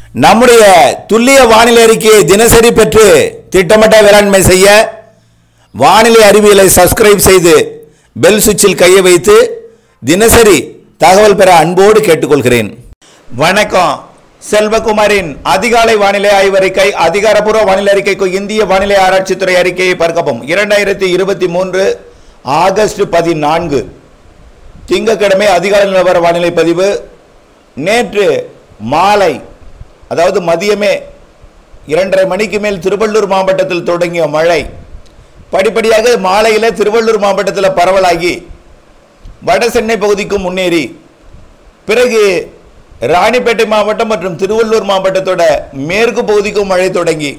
நம்முடைய துல்லிய வானிலை அறிக்கையை தினசரி பெற்று திட்டமிட்ட வேளாண்மை செய்ய வானிலை அறிவியலை சப்ஸ்கிரைப் செய்து பெல் சுவிட்சில் கையை வைத்து தினசரி தகவல் பெற அன்போடு கேட்டுக்கொள்கிறேன் வணக்கம் செல்வகுமாரின் அதிகாலை வானிலை ஆய்வறிக்கை அதிகாரப்பூர்வ வானிலை அறிக்கைக்கு இந்திய வானிலை ஆராய்ச்சித்துறை அறிக்கையை பார்க்கவும் இரண்டாயிரத்தி இருபத்தி மூன்று ஆகஸ்ட் பதினான்கு திங்கட்கிழமை அதிகாலை நிலவர வானிலை பதிவு நேற்று மாலை அதாவது மதியமே இரண்டரை மணிக்கு மேல் திருவள்ளூர் மாவட்டத்தில் தொடங்கிய மழை படிப்படியாக மாலையில் திருவள்ளூர் மாவட்டத்தில் பரவலாகி வட சென்னை பகுதிக்கு முன்னேறி பிறகு ராணிப்பேட்டை மாவட்டம் மற்றும் திருவள்ளூர் மாவட்டத்தோட மேற்கு பகுதிக்கும் மழை தொடங்கி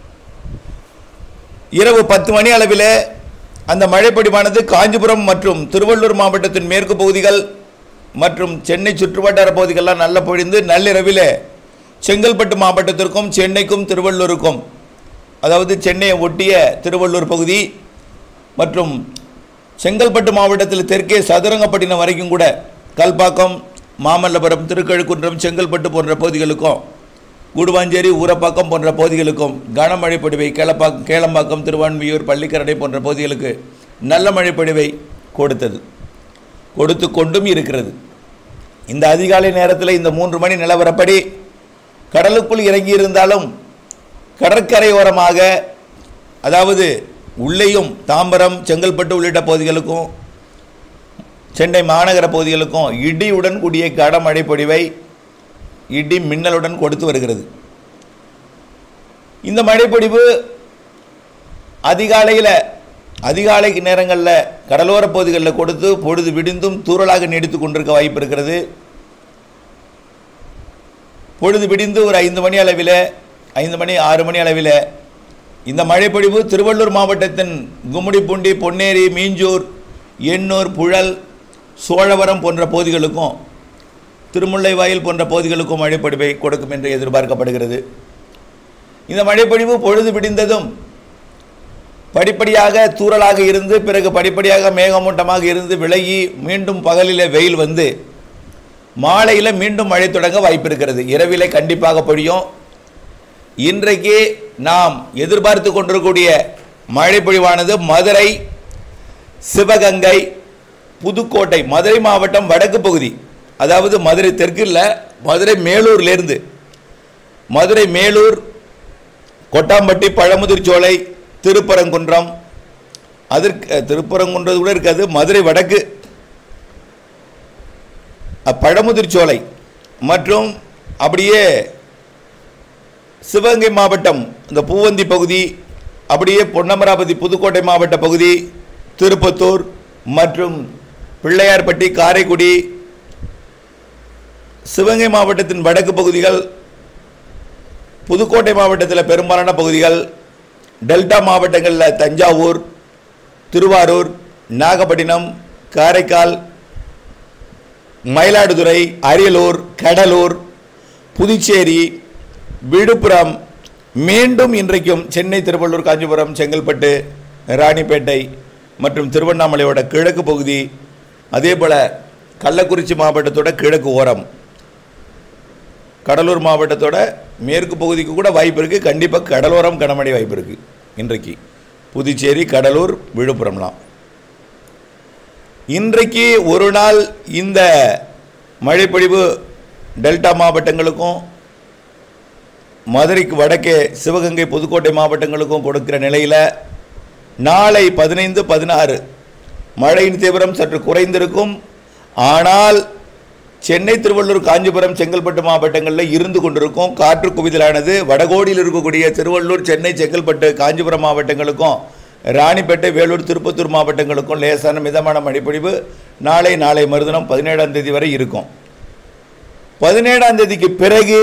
இரவு பத்து மணி அளவில் அந்த மழைப்பொடிவானது காஞ்சிபுரம் மற்றும் திருவள்ளூர் மாவட்டத்தின் மேற்கு பகுதிகள் மற்றும் சென்னை சுற்றுவட்டார பகுதிகளெல்லாம் நல்ல பொழிந்து நள்ளிரவில் செங்கல்பட்டு மாவட்டத்திற்கும் சென்னைக்கும் திருவள்ளூருக்கும் அதாவது சென்னையை ஒட்டிய திருவள்ளூர் பகுதி மற்றும் செங்கல்பட்டு மாவட்டத்தில் தெற்கே சதுரங்கப்பட்டினம் வரைக்கும் கூட கல்பாக்கம் மாமல்லபுரம் திருக்கழுக்குன்றம் செங்கல்பட்டு போன்ற பகுதிகளுக்கும் கூடுவாஞ்சேரி ஊரப்பாக்கம் போன்ற பகுதிகளுக்கும் கனமழை பொழிவை கேளப்பாக்கம் கேளம்பாக்கம் திருவான்மியூர் பள்ளிக்கரணை போன்ற பகுதிகளுக்கு நல்ல மழை பொழிவை கொடுத்தது கொடுத்து கொண்டும் இருக்கிறது இந்த அதிகாலை நேரத்தில் இந்த மூன்று மணி நிலவரப்படி கடலுக்குள் இறங்கி இருந்தாலும் கடற்கரையோரமாக அதாவது உள்ளேயும் தாம்பரம் செங்கல்பட்டு உள்ளிட்ட பகுதிகளுக்கும் சென்னை மாநகர பகுதிகளுக்கும் இடியுடன் கூடிய கனமழை பொழிவை இடி மின்னலுடன் கொடுத்து வருகிறது இந்த மழைப்பொழிவு அதிகாலையில் அதிகாலை நேரங்களில் கடலோர பகுதிகளில் கொடுத்து பொழுது விடிந்தும் தூறலாக நீடித்து கொண்டிருக்க வாய்ப்பு இருக்கிறது பொழுது விடிந்து ஒரு ஐந்து மணி அளவில் ஐந்து மணி ஆறு மணி அளவில் இந்த மழைப்பொழிவு திருவள்ளூர் மாவட்டத்தின் கும்மிடிப்பூண்டி பொன்னேரி மீஞ்சூர் எண்ணூர் புழல் சோழவரம் போன்ற பகுதிகளுக்கும் திருமுல்லைவாயில் போன்ற பகுதிகளுக்கும் மழைப்பொழிவை கொடுக்கும் என்று எதிர்பார்க்கப்படுகிறது இந்த மழைப்பொழிவு பொழுது விடிந்ததும் படிப்படியாக தூறலாக இருந்து பிறகு படிப்படியாக மேகமூட்டமாக இருந்து விலகி மீண்டும் பகலில் வெயில் வந்து மாலையில் மீண்டும் மழை தொடங்க வாய்ப்பு இருக்கிறது இரவிலே கண்டிப்பாக பொழியும் இன்றைக்கு நாம் எதிர்பார்த்து கொண்டிருக்கக்கூடிய மழை பொழிவானது மதுரை சிவகங்கை புதுக்கோட்டை மதுரை மாவட்டம் வடக்கு பகுதி அதாவது மதுரை தெற்கில் மதுரை மேலூர்லேருந்து மதுரை மேலூர் கொட்டாம்பட்டி பழமுதிர்ச்சோலை திருப்பரங்குன்றம் அதற்கு திருப்பரங்குன்றது கூட இருக்காது மதுரை வடக்கு அஹ், பழமுதிர்ச்சோலை மற்றும் அப்படியே சிவகங்கை மாவட்டம் இந்த பூவந்தி பகுதி அப்படியே பொன்னமராவதி புதுக்கோட்டை மாவட்ட பகுதி திருப்பத்தூர் மற்றும் பிள்ளையார்பட்டி காரைக்குடி சிவகங்கை மாவட்டத்தின் வடக்கு பகுதிகள் புதுக்கோட்டை மாவட்டத்தில் பெரும்பாலான பகுதிகள் டெல்டா மாவட்டங்களில் தஞ்சாவூர் திருவாரூர் நாகப்பட்டினம் காரைக்கால் மயிலாடுதுறை அரியலூர் கடலூர் புதுச்சேரி விழுப்புரம் மீண்டும் இன்றைக்கும் சென்னை திருவள்ளூர் காஞ்சிபுரம் செங்கல்பட்டு ராணிப்பேட்டை மற்றும் திருவண்ணாமலையோட கிழக்கு பகுதி அதே போல் கள்ளக்குறிச்சி மாவட்டத்தோட கிழக்கு ஓரம் கடலூர் மாவட்டத்தோட மேற்கு பகுதிக்கு கூட வாய்ப்பு இருக்குது கண்டிப்பாக கடலோரம் கனமழை வாய்ப்பு இருக்குது இன்றைக்கு புதுச்சேரி கடலூர் விழுப்புரம்லாம் இன்றைக்கு ஒரு நாள் இந்த மழைப்பொழிவு டெல்டா மாவட்டங்களுக்கும் மதுரைக்கு வடக்கே சிவகங்கை புதுக்கோட்டை மாவட்டங்களுக்கும் கொடுக்கிற நிலையில் நாளை பதினைந்து பதினாறு மழையின் தீவிரம் சற்று குறைந்திருக்கும் ஆனால் சென்னை திருவள்ளூர் காஞ்சிபுரம் செங்கல்பட்டு மாவட்டங்களில் இருந்து கொண்டிருக்கும் காற்று குவிதலானது வடகோடியில் இருக்கக்கூடிய திருவள்ளூர் சென்னை செங்கல்பட்டு காஞ்சிபுரம் மாவட்டங்களுக்கும் ராணிப்பேட்டை வேலூர் திருப்பத்தூர் மாவட்டங்களுக்கும் லேசான மிதமான மழைப்பொழிவு நாளை நாளை மறுதினம் பதினேழாம் தேதி வரை இருக்கும் பதினேழாம் தேதிக்கு பிறகு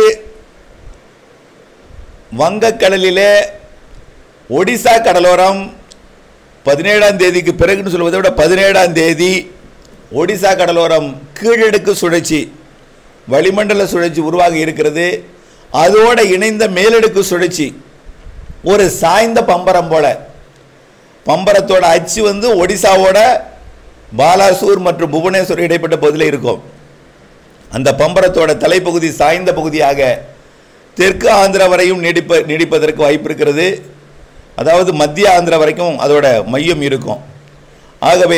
வங்கக்கடலிலே ஒடிசா கடலோரம் பதினேழாம் தேதிக்கு பிறகுன்னு சொல்வதை விட பதினேழாம் தேதி ஒடிசா கடலோரம் கீழடுக்கு சுழற்சி வளிமண்டல சுழற்சி உருவாகி இருக்கிறது அதோட இணைந்த மேலடுக்கு சுழற்சி ஒரு சாய்ந்த பம்பரம் போல பம்பரத்தோட அச்சு வந்து ஒடிசாவோட பாலாசூர் மற்றும் புவனேஸ்வர் இடைப்பட்ட பகுதியில் இருக்கும் அந்த பம்பரத்தோட தலைப்பகுதி சாய்ந்த பகுதியாக தெற்கு ஆந்திரா வரையும் நீடிப்ப நீடிப்பதற்கு வாய்ப்பு இருக்கிறது அதாவது மத்திய ஆந்திரா வரைக்கும் அதோட மையம் இருக்கும் ஆகவே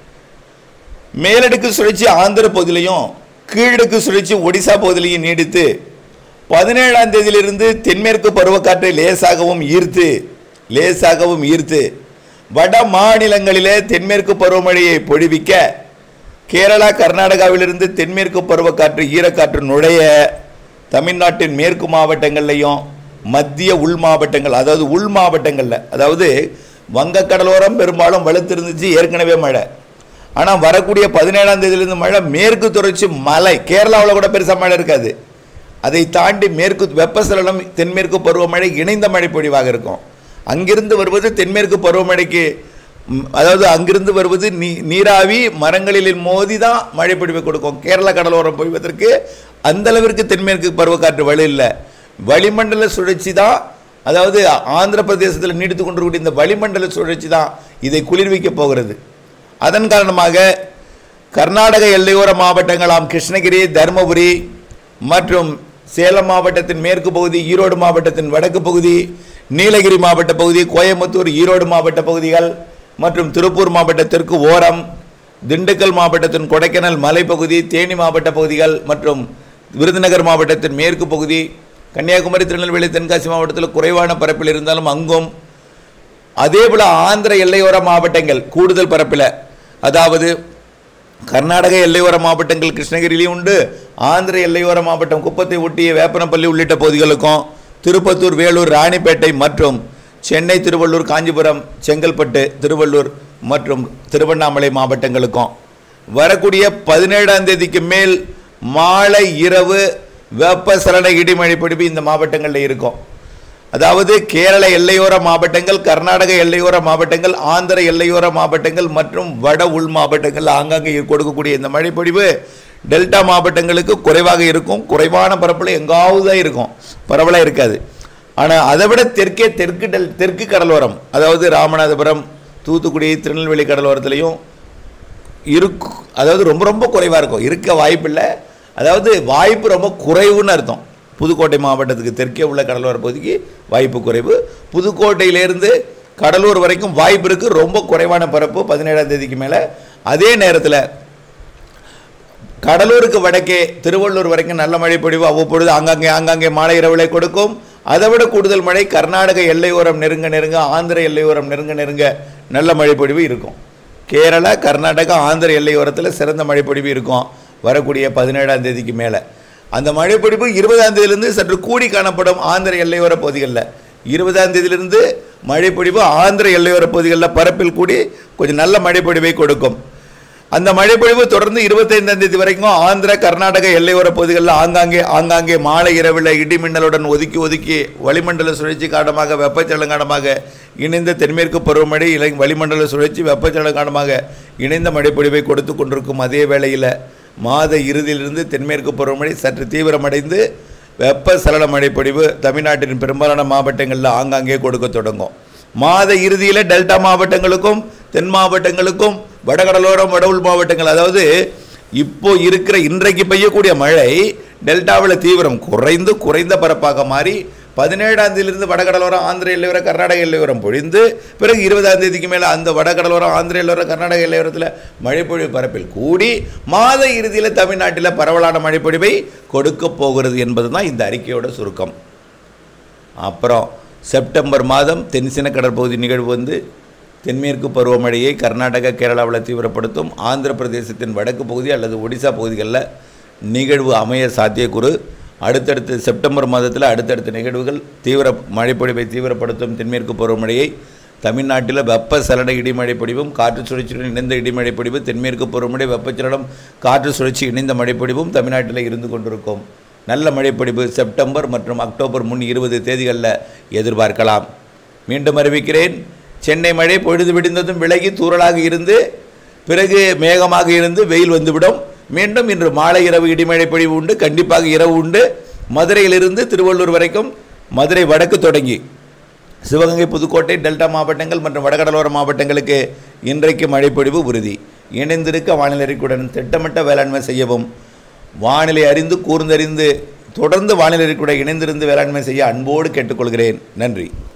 மேலடுக்கு சுழற்சி ஆந்திர பகுதியிலையும் கீழடுக்கு சுழற்சி ஒடிசா பகுதியிலையும் நீடித்து பதினேழாம் தேதியிலிருந்து தென்மேற்கு பருவக்காற்றை லேசாகவும் ஈர்த்து லேசாகவும் ஈர்த்து வட மாநிலங்களிலே தென்மேற்கு பருவமழையை பொழிவிக்க கேரளா கர்நாடகாவிலிருந்து தென்மேற்கு பருவக்காற்று ஈரக்காற்று நுழைய தமிழ்நாட்டின் மேற்கு மாவட்டங்கள்லையும் மத்திய உள் மாவட்டங்கள் அதாவது உள் மாவட்டங்களில் அதாவது வங்கக்கடலோரம் பெரும்பாலும் வலுத்திருந்துச்சு ஏற்கனவே மழை ஆனால் வரக்கூடிய பதினேழாம் தேதியிலிருந்து மழை மேற்கு தொடர்ச்சி மலை கேரளாவில் கூட பெருசாக மழை இருக்காது அதை தாண்டி மேற்கு வெப்பசலனம் தென்மேற்கு பருவமழை இணைந்த மழை பொழிவாக இருக்கும் அங்கிருந்து வருவது தென்மேற்கு பருவமழைக்கு ம், அதாவது அங்கிருந்து வருவது நீ நீராவி மரங்களில் மோதி தான் மழை பொழிவை கொடுக்கும் கேரள கடலோரம் பொழிவதற்கு அந்த அளவிற்கு தென்மேற்கு பருவக்காற்று வலு இல்லை வளிமண்டல சுழற்சி தான் அதாவது ஆந்திர பிரதேசத்தில் நீடித்து கொண்டிருக்கக்கூடிய இந்த வளிமண்டல சுழற்சி தான் இதை குளிர்விக்க போகிறது அதன் காரணமாக கர்நாடக எல்லையோர மாவட்டங்களாம் கிருஷ்ணகிரி தருமபுரி மற்றும் சேலம் மாவட்டத்தின் மேற்கு பகுதி ஈரோடு மாவட்டத்தின் வடக்கு பகுதி நீலகிரி மாவட்ட பகுதி கோயம்புத்தூர் ஈரோடு மாவட்ட பகுதிகள் மற்றும் திருப்பூர் மாவட்ட தெற்கு ஓரம் திண்டுக்கல் மாவட்டத்தின் கொடைக்கானல் மலைப்பகுதி தேனி மாவட்ட பகுதிகள் மற்றும் விருதுநகர் மாவட்டத்தின் மேற்கு பகுதி கன்னியாகுமரி திருநெல்வேலி தென்காசி மாவட்டத்தில் குறைவான பரப்பில் இருந்தாலும் அங்கும் அதே போல ஆந்திர எல்லையோர மாவட்டங்கள் கூடுதல் பரப்பில் அதாவது கர்நாடக எல்லையோர மாவட்டங்கள் கிருஷ்ணகிரியிலையும் உண்டு ஆந்திர எல்லையோர மாவட்டம் குப்பத்தை ஒட்டிய வேப்பனப்பள்ளி உள்ளிட்ட பகுதிகளுக்கும் திருப்பத்தூர் வேலூர் ராணிப்பேட்டை மற்றும் சென்னை திருவள்ளூர் காஞ்சிபுரம் செங்கல்பட்டு திருவள்ளூர் மற்றும் திருவண்ணாமலை மாவட்டங்களுக்கும் வரக்கூடிய பதினேழாம் தேதிக்கு மேல் மாலை இரவு வெப்பசலன இடிமழை பிடிப்பு இந்த மாவட்டங்களில் இருக்கும் அதாவது கேரள எல்லையோர மாவட்டங்கள் கர்நாடக எல்லையோர மாவட்டங்கள் ஆந்திர எல்லையோர மாவட்டங்கள் மற்றும் வட உள் மாவட்டங்கள் ஆங்காங்கே கொடுக்கக்கூடிய இந்த மழைப்பொழிவு டெல்டா மாவட்டங்களுக்கு குறைவாக இருக்கும் குறைவான பரப்பில் எங்காவது தான் இருக்கும் பரவலாக இருக்காது ஆனால் அதை விட தெற்கே தெற்கு டெல் தெற்கு கடலோரம் அதாவது ராமநாதபுரம் தூத்துக்குடி திருநெல்வேலி கடலோரத்துலேயும் இருக்கு அதாவது ரொம்ப ரொம்ப குறைவாக இருக்கும் இருக்க வாய்ப்பில்லை அதாவது வாய்ப்பு ரொம்ப குறைவுன்னு அர்த்தம் புதுக்கோட்டை மாவட்டத்துக்கு தெற்கே உள்ள கடலோர பகுதிக்கு வாய்ப்பு குறைவு புதுக்கோட்டையிலேருந்து கடலூர் வரைக்கும் வாய்ப்பு இருக்குது ரொம்ப குறைவான பரப்பு பதினேழாம் தேதிக்கு மேலே அதே நேரத்தில் கடலூருக்கு வடக்கே திருவள்ளூர் வரைக்கும் நல்ல மழை பொழிவு அவ்வப்பொழுது ஆங்காங்கே ஆங்காங்கே மாலை இரவுலை கொடுக்கும் அதை விட கூடுதல் மழை கர்நாடக எல்லையோரம் நெருங்க நெருங்க ஆந்திர எல்லையோரம் நெருங்க நெருங்க நல்ல மழை பொழிவு இருக்கும் கேரளா கர்நாடகா ஆந்திர எல்லையோரத்தில் சிறந்த மழை பொழிவு இருக்கும் வரக்கூடிய பதினேழாம் தேதிக்கு மேலே அந்த மழை பொழிவு இருபதாம் தேதியிலிருந்து சற்று கூடி காணப்படும் ஆந்திர எல்லையோர பகுதிகளில் இருபதாம் தேதியிலிருந்து மழை பொழிவு ஆந்திர எல்லையோர பகுதிகளில் பரப்பில் கூடி கொஞ்சம் நல்ல மழை பொழிவை கொடுக்கும் அந்த மழைப்பொழிவு தொடர்ந்து இருபத்தைந்தாம் தேதி வரைக்கும் ஆந்திர கர்நாடக எல்லையோர பகுதிகளில் ஆங்காங்கே ஆங்காங்கே மாலை இரவில் இடி மின்னலுடன் ஒதுக்கி ஒதுக்கி வளிமண்டல சுழற்சி காரணமாக வெப்பச்சலனம் காரணமாக இணைந்த தென்மேற்கு பருவமழை இலை வளிமண்டல சுழற்சி வெப்பச்சலனம் காரணமாக இணைந்த மழைப்பொழிவை கொடுத்து கொண்டிருக்கும் அதே வேளையில் மாத இறுதியிலிருந்து தென்மேற்கு பருவமழை சற்று தீவிரமடைந்து வெப்பசலன மழைப்பொழிவு தமிழ்நாட்டின் பெரும்பாலான மாவட்டங்களில் ஆங்காங்கே கொடுக்க தொடங்கும் மாத இறுதியில் டெல்டா மாவட்டங்களுக்கும் தென் மாவட்டங்களுக்கும் வடகடலோரம் வட உள் மாவட்டங்கள் அதாவது இப்போ இருக்கிற இன்றைக்கு பெய்யக்கூடிய மழை டெல்டாவில் தீவிரம் குறைந்து குறைந்த பரப்பாக மாறி பதினேழாம் தேதியிலிருந்து வடகடலோரம் ஆந்திர எல்லையோரம் கர்நாடக எல்லையோரம் பொழிந்து பிறகு இருபதாம் தேதிக்கு மேலே அந்த வடகடலோரம் ஆந்திர எல்லையோரம் கர்நாடக எல்லையோரத்தில் மழைப்பொழிவு பரப்பில் கூடி மாத இறுதியில் தமிழ்நாட்டில் பரவலான மழைப்பொழிவை கொடுக்க போகிறது என்பது தான் இந்த அறிக்கையோட சுருக்கம் அப்புறம் செப்டம்பர் மாதம் தென்சின கடற்பகுதி நிகழ்வு வந்து தென்மேற்கு பருவமழையை கர்நாடகா கேரளாவில் தீவிரப்படுத்தும் ஆந்திர பிரதேசத்தின் வடக்கு பகுதி அல்லது ஒடிசா பகுதிகளில் நிகழ்வு அமைய சாத்தியக்கூறு அடுத்தடுத்து செப்டம்பர் மாதத்தில் அடுத்தடுத்த நிகழ்வுகள் தீவிர மழைப்பொழிவை தீவிரப்படுத்தும் தென்மேற்கு பருவமழையை தமிழ்நாட்டில் வெப்ப சலன இடிமழை பொழிவும் காற்று சுழற்சியுடன் இணைந்த இடிமழை பொழிவு தென்மேற்கு பருவமழை வெப்பச்சலனம் காற்று சுழற்சி இணைந்த மழைப்பொழிவும் தமிழ்நாட்டில் இருந்து கொண்டிருக்கும் நல்ல மழைப்பொழிவு செப்டம்பர் மற்றும் அக்டோபர் முன் இருபது தேதிகளில் எதிர்பார்க்கலாம் மீண்டும் அறிவிக்கிறேன் சென்னை மழை பொழுது விடிந்ததும் விலகி தூறலாக இருந்து பிறகு மேகமாக இருந்து வெயில் வந்துவிடும் மீண்டும் இன்று மாலை இரவு இடிமழை பொழிவு உண்டு கண்டிப்பாக இரவு உண்டு மதுரையிலிருந்து திருவள்ளூர் வரைக்கும் மதுரை வடக்கு தொடங்கி சிவகங்கை புதுக்கோட்டை டெல்டா மாவட்டங்கள் மற்றும் வடகடலோர மாவட்டங்களுக்கு இன்றைக்கு மழைப்பொழிவு உறுதி இணைந்திருக்க வானிலை அறிக்கையுடன் திட்டமிட்ட வேளாண்மை செய்யவும் வானிலை அறிந்து கூர்ந்தறிந்து தொடர்ந்து வானிலை கூட இணைந்திருந்து வேளாண்மை செய்ய அன்போடு கேட்டுக்கொள்கிறேன் நன்றி